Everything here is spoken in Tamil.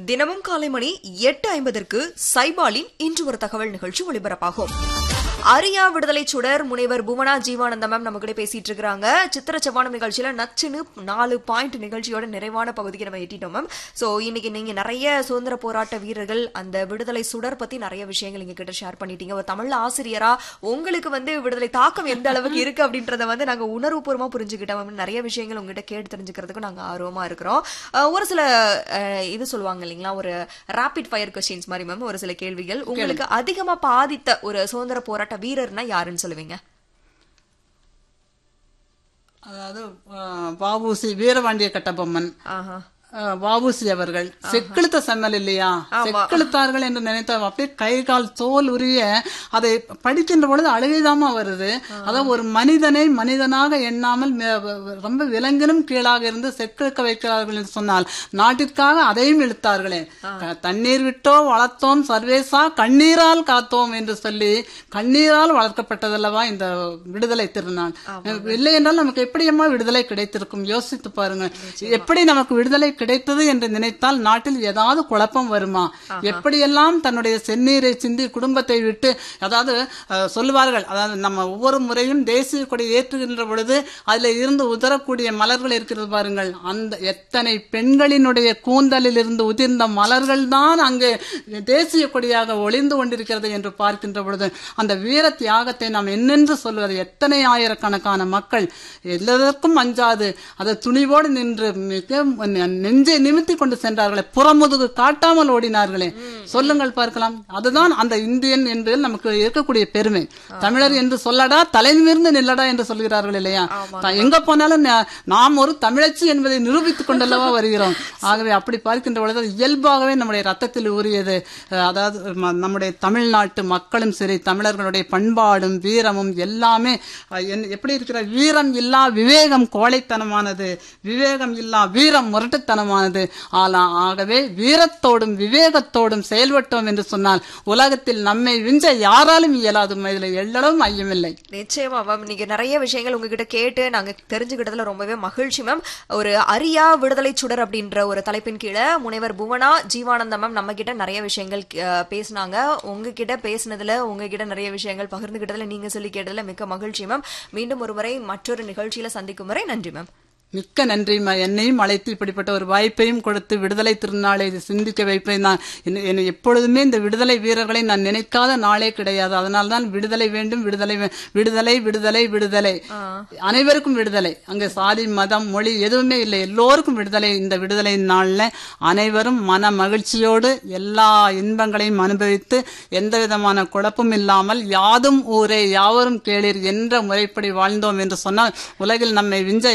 தினமும் காலை மணி எட்டு ஐம்பதற்கு சைபாலின் இன்று ஒரு தகவல் நிகழ்ச்சி ஒளிபரப்பாகும் அரியா விடுதலை சுடர் முனைவர் புவனா ஜீவானந்த மேம் நம்ம கூட பேசிட்டு இருக்காங்க சித்திர செவ்வானம் நிகழ்ச்சியில நச்சுன்னு நாலு பாயிண்ட் நிகழ்ச்சியோட நிறைவான பகுதிக்கு நம்ம எட்டிட்டோம் மேம் சோ இன்னைக்கு நீங்க நிறைய சுதந்திர போராட்ட வீரர்கள் அந்த விடுதலை சுடர் பத்தி நிறைய விஷயங்கள் எங்க கிட்ட ஷேர் பண்ணிட்டீங்க ஒரு தமிழ் ஆசிரியரா உங்களுக்கு வந்து விடுதலை தாக்கம் எந்த அளவுக்கு இருக்கு அப்படின்றத வந்து நாங்க உணர்வுபூர்வமா புரிஞ்சுக்கிட்டோம் மேம் நிறைய விஷயங்கள் உங்ககிட்ட கேட்டு தெரிஞ்சுக்கிறதுக்கு நாங்க ஆர்வமா இருக்கிறோம் அஹ், ஒரு சில அஹ், இது சொல்லுவாங்க இல்லைங்களா ஒரு ராபிட் ஃபயர் கொஸ்டின்ஸ் மாதிரி மேம் ஒரு சில கேள்விகள் உங்களுக்கு அதிகமா பாதித்த ஒரு சுதந்திர போராட்ட வீரர்னா யாருன்னு சொல்லுவீங்க அதாவது அஹ், வஉசி வீரபாண்டிய கட்டபொம்மன் ஆஹா அஹ், வஉசி அவர்கள் செக்கெழுத்த செம்மல் இல்லையா செக்கெழுத்தார்கள் என்று நினைத்த அப்படியே கை கால் தோல் உரிய அதை படிக்கின்ற பொழுது அழுகைதாமா வருது அதாவது ஒரு மனிதனை மனிதனாக எண்ணாமல் ம- வ- ரொம்ப விலங்கினும் கீழாக இருந்து செக்கெழுக்க வைக்கிறார்கள் என்று சொன்னால் நாட்டிற்காக அதையும் இழுத்தார்களே க- தண்ணீர் விட்டோ வளர்த்தோம் சர்வேசா கண்ணீரால் காத்தோம் என்று சொல்லி கண்ணீரால் வளர்க்கப்பட்டதல்லவா இந்த விடுதலை திருநாள் இல்லை என்றால் நமக்கு எப்படியம்மா விடுதலை கிடைத்திருக்கும் யோசித்து பாருங்க எப்படி நமக்கு விடுதலை கிடைத்தது என்று நினைத்தால் நாட்டில் ஏதாவது குழப்பம் வருமா எப்படியெல்லாம் தன்னுடைய செந்நீரை சிந்தி குடும்பத்தை விட்டு அதாவது அஹ், சொல்லுவார்கள் அதாவது நம்ம ஒவ்வொரு முறையும் தேசிய கொடி ஏற்றுகின்ற பொழுது அதுல இருந்து உதரக்கூடிய மலர்கள் இருக்கிறது பாருங்கள் அந்த எத்தனை பெண்களினுடைய கூந்தலில் இருந்து உதிர்ந்த மலர்கள் தான் அங்கே தேசிய கொடியாக ஒளிந்து கொண்டிருக்கிறது என்று பார்க்கின்ற பொழுது அந்த வீர தியாகத்தை நாம் என்னென்று சொல்வது எத்தனை ஆயிரக்கணக்கான மக்கள் எல்லதற்கும் அஞ்சாது அதை துணிவோடு நின்று மிக நெஞ்சை நிமித்தி கொண்டு சென்றார்களே புறமுதுகு காட்டாமல் ஓடினார்களே சொல்லுங்கள் பார்க்கலாம் அதுதான் அந்த இந்தியன் என்று நமக்கு இருக்கக்கூடிய பெருமை தமிழர் என்று சொல்லடா தலைநிமிர்ந்து நில்லடா என்று சொல்கிறார்கள் இல்லையா த- எங்க போனாலும் நா- நாம் ஒரு தமிழச்சி என்பதை நிரூபித்துக் கொண்டல்லவா வருகிறோம் ஆகவே அப்படி பார்க்கின்ற பொழுது அது இயல்பாகவே நம்முடைய ரத்தத்தில் ஊறியது அஹ் அதாவது ம- நம்முடைய தமிழ்நாட்டு மக்களும் சரி தமிழர்களுடைய பண்பாடும் வீரமும் எல்லாமே அஹ், என்- எப்படி இருக்கிற வீரம் இல்லா விவேகம் கோழைத்தனமானது விவேகம் இல்லா வீரம் முரட்டுத்தனமானது ஆலா ஆகவே வீரத்தோடும் விவேகத்தோடும் செயல்பட்டோம் என்று சொன்னால் உலகத்தில் நம்மை விஞ்ச யாராலும் இயலாது இதில் எள்ளளவும் ஐயமில்லை நிச்சயமா மேம் நீங்க நிறைய விஷயங்கள் உங்ககிட்ட கேட்டு நாங்க தெரிஞ்சுக்கிட்டதுல ரொம்பவே மகிழ்ச்சி மேம் ஒரு அரியா விடுதலை சுடர் அப்படின்ற ஒரு தலைப்பின் கீழே முனைவர் புவனா ஜீவானந்தா மேம் நம்ம கிட்ட நிறைய விஷயங்கள் அஹ், பேசுனாங்க உங்ககிட்ட பேசினதுல உங்ககிட்ட நிறைய விஷயங்கள் பகிர்ந்துகிட்டதுல நீங்க சொல்லி கேட்டதுல மிக்க மகிழ்ச்சி மேம் மீண்டும் ஒருமுறை மற்றொரு நிகழ்ச்சியில சந்திக்கும் வரை நன்றி மேம் மிக்க நன்றி ம- என்னையும் அழைத்து இப்படிப்பட்ட ஒரு வாய்ப்பையும் கொடுத்து விடுதலை திருநாளை இது சிந்திக்க வைப்பேன் நான் என்னை- என்னை எப்பொழுதுமே இந்த விடுதலை வீரர்களை நான் நினைக்காத நாளே கிடையாது அதனால தான் விடுதலை வேண்டும் விடுதலை வே- விடுதலை விடுதலை விடுதலை அனைவருக்கும் விடுதலை அங்க சாதி மதம் மொழி எதுவுமே இல்லை எல்லோருக்கும் விடுதலை இந்த விடுதலை நாள்ல அனைவரும் மன மகிழ்ச்சியோடு எல்லா இன்பங்களையும் அனுபவித்து எந்த விதமான குழப்பம் இல்லாமல் யாதும் ஊரே யாவரும் கேளீர் என்ற முறைப்படி வாழ்ந்தோம் என்று சொன்னால் உலகில் நம்மை விஞ்ச